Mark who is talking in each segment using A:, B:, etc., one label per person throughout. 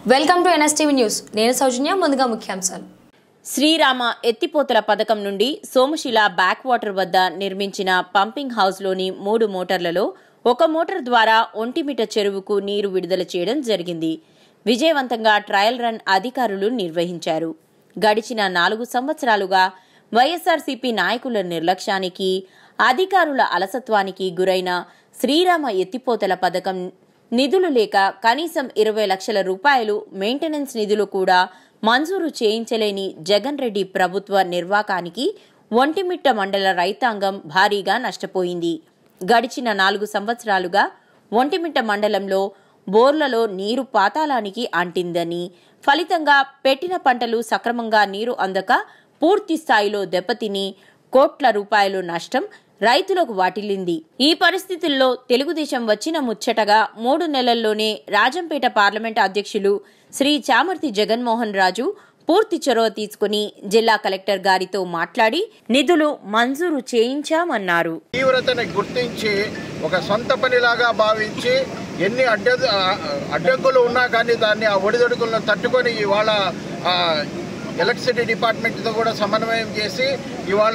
A: welcome to NSTV news నేను సౌజన్య ముందుగా ముఖ్యాంశాలు
B: శ్రీరామ ఎత్తిపోతల పథకం నుండి సోమశిల బ్యాక్ వాటర్ వద్ద నిర్మించిన పంపింగ్ హౌస్లోని మూడు మోటార్లలో ఒక మోటార్ ద్వారా ఒంటిమిట చెరువుకు నీరు విడుదల చేయడం జరిగింది విజయవంతంగా ట్రయల్ రన్ అధికారులు నిర్వహించారు గడిచిన నాలుగు సంవత్సరాలుగా వైఎస్ఆర్సీపీ నాయకుల నిర్లక్ష్యానికి అధికారుల అలసత్వానికి గురైన శ్రీరామ ఎత్తిపోతల పథకం నిధులు లేక కనీసం ఇరవై లక్షల రూపాయలు మెయింటెనెన్స్ నిధులు కూడా మంజూరు చేయించలేని జగన్ రెడ్డి ప్రభుత్వ నిర్వాకానికి ఒంటిమిట్ట మండల రైతాంగం భారీగా నష్టపోయింది గడిచిన నాలుగు సంవత్సరాలుగా ఒంటిమిట్ట మండలంలో బోర్లలో నీరు పాతాళానికి అంటిందని ఫలితంగా పెట్టిన పంటలు సక్రమంగా నీరు అందక పూర్తి స్థాయిలో దెబ్బతిని కోట్ల రూపాయలు నష్టం రైతులకు వాటిల్లింది ఈ పరిస్థితుల్లో తెలుగుదేశం వచ్చిన ముచ్చటగా మూడు నెలల్లోనే రాజంపేట పార్లమెంట్ అధ్యక్షులు శ్రీ చామర్తి జగన్మోహన్ రాజు పూర్తి చొరవ తీసుకుని జిల్లా కలెక్టర్ గారితో మాట్లాడి నిధులు మంజూరు చేయించామన్నారు
C: తీవ్రతని గుర్తించి ఒక సొంత పనిలాగా భావించి ఎన్ని అడ్డ అడ్డంకులు ఉన్నా కానీ దాన్ని ఆ ఒడిదొడుకులను తట్టుకొని ఇవాళ ఆ, ఎలక్ట్రిసిటీ డిపార్ట్మెంట్తో కూడా సమన్వయం చేసి ఇవాళ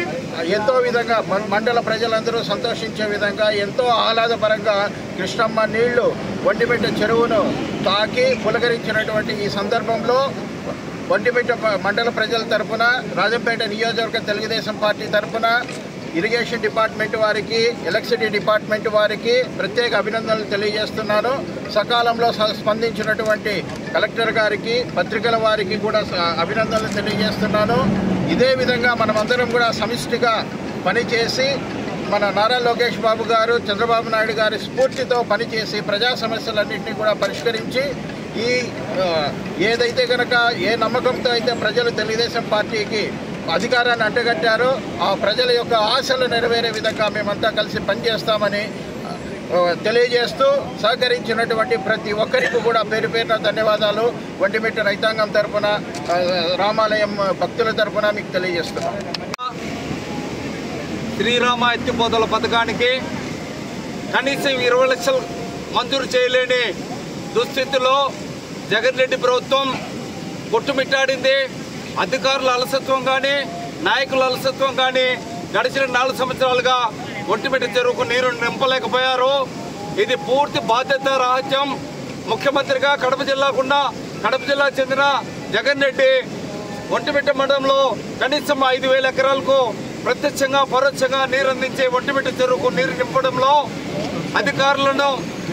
C: ఎంతో విధంగా మన- మండల ప్రజలందరూ సంతోషించే విధంగా ఎంతో ఆహ్లాదపరంగా కృష్ణమ్మ నీళ్లు ఒంటిమిట్ట చెరువును తాకి పులకరించినటువంటి ఈ సందర్భంలో ఒంటిమిట్ట ప- మండల ప్రజల తరపున రాజంపేట నియోజకవర్గ తెలుగుదేశం పార్టీ తరపున ఇరిగేషన్ డిపార్ట్మెంట్ వారికి ఎలక్ట్రిసిటీ డిపార్ట్మెంట్ వారికి ప్రత్యేక అభినందనలు తెలియజేస్తున్నాను సకాలంలో స- స్పందించినటువంటి కలెక్టర్ గారికి పత్రికల వారికి కూడా స- అభినందనలు తెలియజేస్తున్నాను ఇదే విధంగా మనమందరం కూడా సమిష్టిగా పనిచేసి మన నారా లోకేష్ బాబు గారు చంద్రబాబు నాయుడు గారి స్ఫూర్తితో పనిచేసి ప్రజా సమస్యలన్నింటినీ కూడా పరిష్కరించి ఈ ఆ, ఏదైతే కనుక ఏ నమ్మకంతో అయితే ప్రజలు తెలుగుదేశం పార్టీకి అధికారాన్ని అంటగట్టారో ఆ ప్రజల యొక్క ఆశలు నెరవేరే విధంగా మేమంతా కలిసి పనిచేస్తామని ఆ, తెలియజేస్తూ సహకరించినటువంటి ప్రతి ఒక్కరికి కూడా పేరు పేరున ధన్యవాదాలు ఒంటిమిట్ట రైతాంగం తరపున ఆ, రామాలయం భక్తుల తరపున మీకు తెలియజేస్తున్నాం
D: శ్రీరామ ఎత్తిపోతల పథకానికి కనీసం ఇరవై లక్షలు మంజూరు చేయలేని దుస్థితిలో జగన్ రెడ్డి ప్రభుత్వం కొట్టుమిట్టాడింది అధికారుల అలసత్వం కానీ నాయకుల అలసత్వం కానీ గడిచిన నాలుగు సంవత్సరాలుగా ఒంటిమిట్ట చెరువుకు నీరు నింపలేకపోయారు ఇది పూర్తి బాధ్యత రాహిత్యం ముఖ్యమంత్రిగా కడప జిల్లాకుండా కడప జిల్లాకు చెందిన జగన్ రెడ్డి ఒంటిమిట్ట మండలంలో కనీసం ఐదు వేల ఎకరాలకు ప్రత్యక్షంగా పరోక్షంగా నీరు అందించే ఒంటిమిట్ట చెరువుకు నీరు నింపడంలో అధికారులను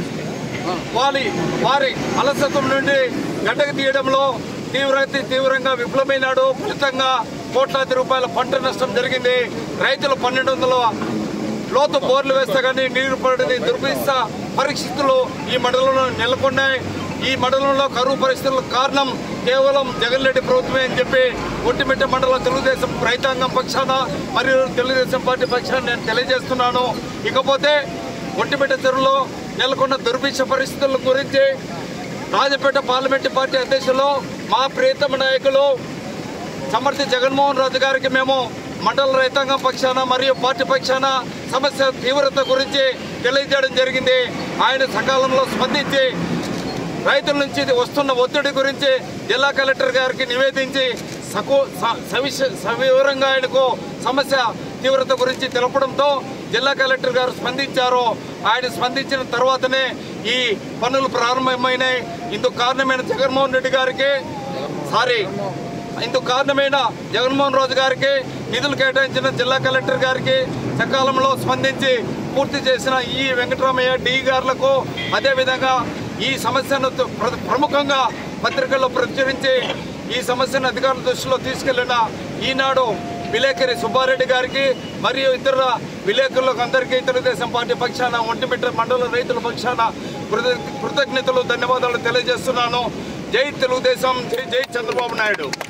D: వారి వారి అలసత్వం నుండి గడ్డకు తీయడంలో తీవ్రత తీవ్రంగా విఫలమైనాడు ఫలితంగా కోట్లాది రూపాయల పంట నష్టం జరిగింది రైతులు పన్నెండు వందల లోతు బోర్లు వేస్తే కానీ నీరు పడని దుర్భిస్త పరిస్థితులు ఈ మండలంలో నెలకొన్నాయి ఈ మండలంలో కరువు పరిస్థితులకు కారణం కేవలం జగన్ రెడ్డి ప్రభుత్వమే అని చెప్పి ఒట్టిమిట్ట మండల తెలుగుదేశం రైతాంగం పక్షాన మరియు తెలుగుదేశం పార్టీ పక్షాన నేను తెలియజేస్తున్నాను ఇకపోతే ఒట్టిమిట్ట చెరువులో నెలకొన్న దుర్భిక్ష పరిస్థితుల గురించి రాజపేట పార్లమెంటు పార్టీ అధ్యక్షులు మా ప్రియతమ నాయకులు సమర్థి జగన్మోహన్ రాజు గారికి మేము మండల రైతాంగం పక్షాన మరియు పార్టీ పక్షాన సమస్య తీవ్రత గురించి తెలియజేయడం జరిగింది ఆయన సకాలంలో స్పందించి రైతుల నుంచి వస్తున్న ఒత్తిడి గురించి జిల్లా కలెక్టర్ గారికి నివేదించి సకు స- సవిశ- సవివరంగా ఆయనకు సమస్య తీవ్రత గురించి తెలపడంతో జిల్లా కలెక్టర్ గారు స్పందించారు ఆయన స్పందించిన తర్వాతనే ఈ పనులు ప్రారంభమైనాయి ఇందుకు కారణమైన జగన్మోహన్ రెడ్డి గారికి సారీ ఇందుకు కారణమైన జగన్మోహన్ రాజు గారికి నిధులు కేటాయించిన జిల్లా కలెక్టర్ గారికి సకాలంలో స్పందించి పూర్తి చేసిన ఈ వెంకటరామయ్య డి గారులకు అదేవిధంగా ఈ సమస్యను ప్ర- ప్రముఖంగా పత్రికల్లో ప్రచురించి ఈ సమస్యను అధికారుల దృష్టిలో తీసుకెళ్లిన ఈనాడు విలేకరి సుబ్బారెడ్డి గారికి మరియు ఇతర విలేకరులకు అందరికీ తెలుగుదేశం పార్టీ పక్షాన ఒంటిమిట్ట మండల రైతుల పక్షాన కృత- కృతజ్ఞతలు ధన్యవాదాలు తెలియజేస్తున్నాను జై తెలుగుదేశం జై జై చంద్రబాబు నాయుడు